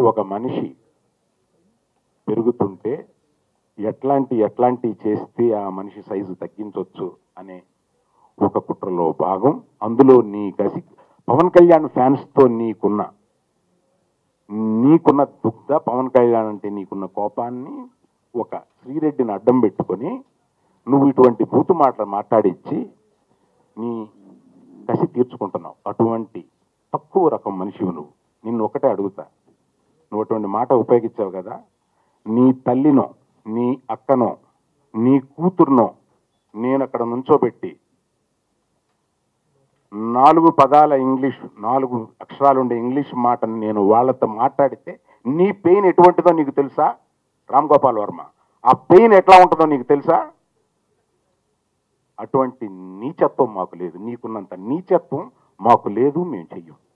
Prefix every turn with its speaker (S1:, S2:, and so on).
S1: ఒక మనిషి పెరుగుతుంటే ఎట్లాంటి ఎట్లాంటి చేస్తే ఆ మనిషి సైజు తగ్గించవచ్చు అనే ఒక కుట్రలో భాగం అందులో నీ కసి పవన్ కళ్యాణ్ ఫ్యాన్స్తో నీకున్న నీకున్న దుగ్ధ పవన్ కళ్యాణ్ అంటే నీకున్న కోపాన్ని ఒక శ్రీరెడ్డిని అడ్డం పెట్టుకొని నువ్వు ఇటువంటి బూతు మాటలు మాట్లాడించి నీ కసి తీర్చుకుంటున్నావు అటువంటి తక్కువ రకం మనిషివి నువ్వు నిన్ను ఒకటే అడుగుతా నువ్వు అటువంటి మాట ఉపయోగించావు కదా నీ తల్లినో నీ అక్కనో నీ కూతురునో నేను అక్కడ నుంచోబెట్టి నాలుగు పదాల ఇంగ్లీష్ నాలుగు అక్షరాలు ఉండే ఇంగ్లీష్ మాటను నేను వాళ్ళతో మాట్లాడితే నీ పెయిన్ ఎటువంటిదో నీకు తెలుసా రామ్ గోపాల్ వర్మ ఆ పెయిన్ ఎట్లా ఉంటుందో నీకు తెలుసా అటువంటి నీచత్వం మాకు లేదు నీకున్నంత నీచత్వం మాకు లేదు మేము చెయ్యం